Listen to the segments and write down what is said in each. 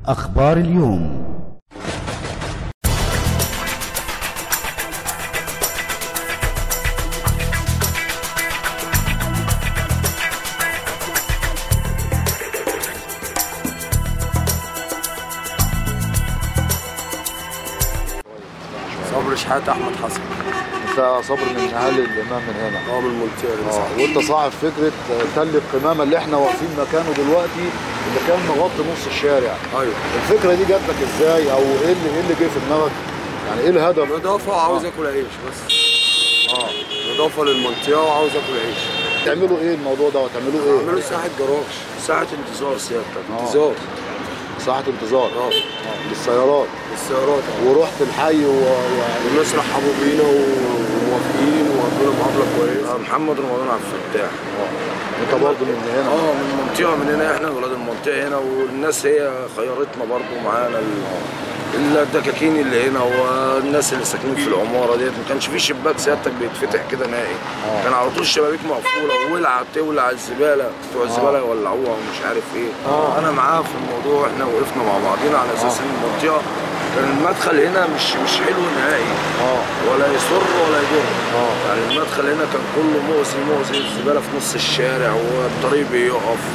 أخبار اليوم صبري شحات احمد حسن انت صبر من اهالي الامام من هنا اه من المنطقه اه وانت صاحب فكره تل القمامه اللي احنا واقفين مكانه دلوقتي اللي كان مغطي نص الشارع ايوه الفكره دي جات لك ازاي او ايه اللي ايه اللي جه في دماغك يعني ايه الهدف نظافه وعاوز اكل عيش بس اه نظافه للمنطقه وعاوز اكل عيش تعملوا ايه الموضوع ده وتعملوا ايه عملوا ساحه جراج ساعه انتظار سيادتك آه. انتظار ساحه انتظار اه آه، للسيارات السيارات اه ورحت الحي و... و... والناس رحبوا بينا وموافقين وادونا معامله كويسه محمد رمضان عبد الفتاح انت برضه من هنا اه من المنطقه من هنا احنا ولاد المنطقه هنا والناس هي خيرتنا برضو معانا ال- الدكاكين اللي هنا والناس اللي ساكنين في العماره ديت ما كانش في شباك سيادتك بيتفتح كده نهائي آه. كان على طول الشبابيك مقفوله وولع تولع الزباله بتوع الزباله يولعوها ومش عارف ايه آه. انا معاه في الموضوع احنا وقفنا مع بعضينا على اساس ان المنطقه كان المدخل هنا مش مش حلو نهائي اه ولا يسر ولا يضر اه يعني المدخل هنا كان كله مؤذي مؤذي الزباله في نص الشارع والطريق بيقف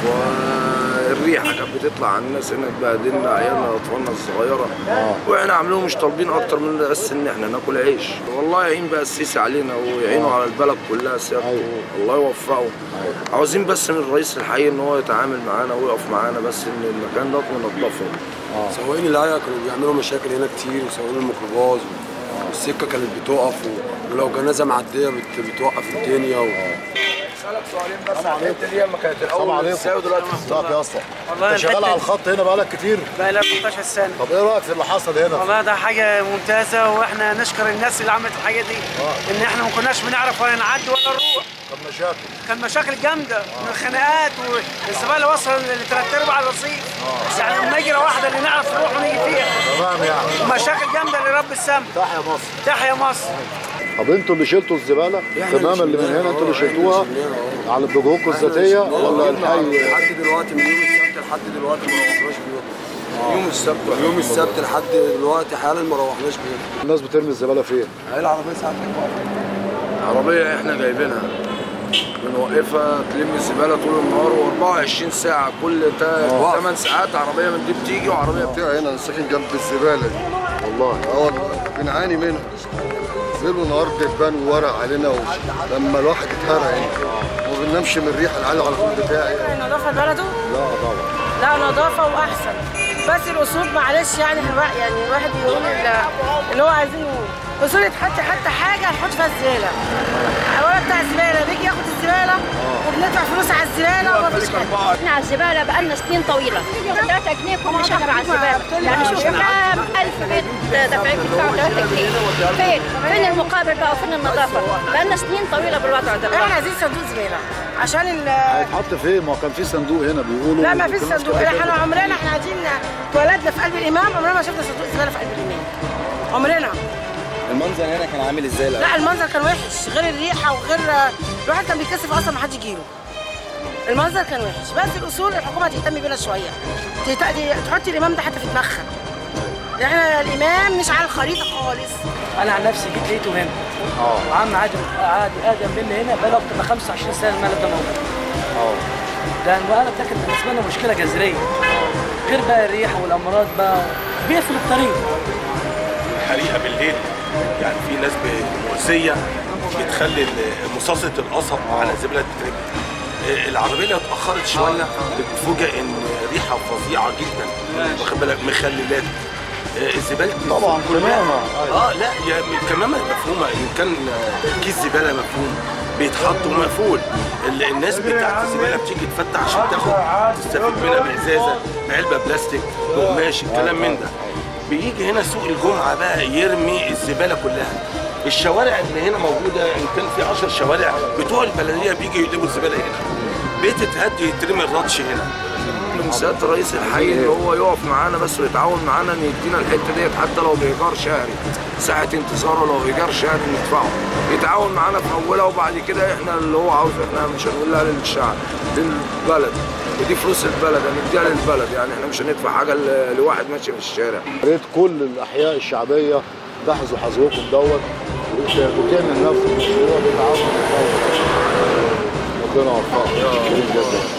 والريحه كانت بتطلع على الناس هنا تبهدلنا عيالنا واطفالنا الصغيره آه. واحنا عاملين مش طالبين اكتر من بس ان احنا ناكل عيش والله يعين بقى السيسي علينا ويعينه على البلد كلها سيادته أيوة. الله يوفقه أيوة. عاوزين بس من الرئيس الحقيقي ان هو يتعامل معانا ويقف معانا بس ان المكان ده ننضفه اه سواقين العيا كانوا بيعملوا مشاكل هنا كتير وسواقين الميكروباص والسكه كانت بتقف و- ولو جنازه معديه بت- بتوقف الدنيا و... اسالك سؤالين بس على الحته دي لما كانت السلام الاول عليكم ازاي ودلوقتي ازيك يا اسطى والله انت شغال الحتة- على الخط هنا بقالك كتير بقى لها 18 سنه طب ايه رايك في اللي حصل هنا والله ده حاجه ممتازه واحنا نشكر الناس اللي عملت الحاجه دي آه. ان احنا ما كناش بنعرف ولا نعدي ولا نروح طب مشاكل كان مشاكل جامده من الخناقات والزباله وصل لثلاث ارباع الرصيف يعني مجرى واحده اللي نعرف نروح ونيجي فيها تمام يعني ومشاكل جامده لرب السما تحيا مصر تحيا مصر طب انتوا اللي شلتوا الزباله إحنا القمامه اللي من شلناها، هنا انتوا اللي آه، إحنا شلتوها شلناها، على بجهودكم الذاتيه ولا الحي لحد دلوقتي من يوم السبت لحد دلوقتي ما روحناش بيوتنا يوم السبت يوم السبت لحد دلوقتي حالا ما روحناش بيوتنا الناس بترمي الزباله فين؟ هي العربيه ساعتك عربية احنا جايبينها بنوقفها تلم الزبالة طول النهار و24 ساعة كل 8 ساعات عربية من دي بتيجي وعربية بتيجي المنطقة هنا أنا ساكن جنب الزبالة دي والله اه والله بنعاني منها ليل ونهار دبان وورق علينا و... لما الواحد اتهرى هنا وما بننامش من الريحة العالية على طول بتاعي نظافة بلده؟ لا طبعا لا نظافة وأحسن بس الأصول معلش يعني الوا- يعني الواحد يقول ال- اللي هو عايزين يقول أصول يتحط حتى حاجة نحط فيها الزبالة الولد بتاع الزبالة بيجي ياخد الزبالة وبندفع فلوس على الزبالة ومفيش حاجة احنا على الزباله بقالنا سنين طويله 3 جنيه كل شهر على الزباله يعني شوف كام الف بيت دافعين بيدفعوا 3 جنيه فين فين المقابل بقى وفين النظافه بقالنا سنين طويله بالوضع ده احنا عايزين صندوق زبالة عشان ال هيتحط فين؟ ما هو كان في صندوق هنا بيقولوا لا ما فيش الناس صندوق كانت احنا عمرنا احنا قاعدين اتولدنا في قلب الإمام عمرنا ما شفنا صندوق زبالة في قلب الإمام عمرنا المنظر هنا كان عامل ازاي لا المنظر كان وحش غير الريحه وغير الواحد كان بيتكسف اصلا ما حدش يجيله المنظر كان وحش بس الاصول الحكومه تهتم بينا شويه تهت- تحط الامام ده حتى في دماغها احنا الامام مش على الخريطه خالص انا عن نفسي جيت لقيته هنا اه وعم عادل عادل ادم مني هنا بقى اكتر من 25 سنه الملك ده موجود اه ده المقلب ده كان بالنسبه لنا مشكله جذريه غير بقى الريحه والامراض بقى بيقفل الطريق حريقه بالليل يعني في ناس ب- مؤذيه بتخلي ال- مصاصه القصب على الزباله تترمي آه، العربيه لو اتاخرت شويه بتفوجئ ان ريحه فظيعه جدا واخد بالك مخللات آه، الزباله طبعا قمامه اه لا يا الكمامه مفهومه ان كان آه، كيس زباله مفهوم بيتحط ومقفول ال- الناس بتاعت الزباله بتيجي تفتح عشان تاخد تستفيد منها بازازه بعلبه بلاستيك بقماش الكلام من ده بيجي هنا سوق الجمعه بقى يرمي الزباله كلها الشوارع اللي هنا موجوده ان كان في 10 شوارع بتوع البلديه بيجي يقلبوا الزباله هنا بيت اتهدي يترمي الرطش هنا من سياده الرئيس الحي ان هو يقف معانا بس ويتعاون معانا ان يدينا الحته ديت حتى لو بايجار شهري ساعه انتظار لو ايجار شهري ندفعه يتعاون معانا في اولها وبعد كده احنا اللي هو عاوزه احنا مش هنقول لا للشعب للبلد ودي فلوس البلد هنديها للبلد يعني احنا مش هندفع حاجه ل- لواحد ماشي في الشارع يا ريت كل الاحياء الشعبيه تحظوا حظوكم دوت وت- وتعمل نفس المشروع بتعاون الدولة. ربنا يوفقك جدا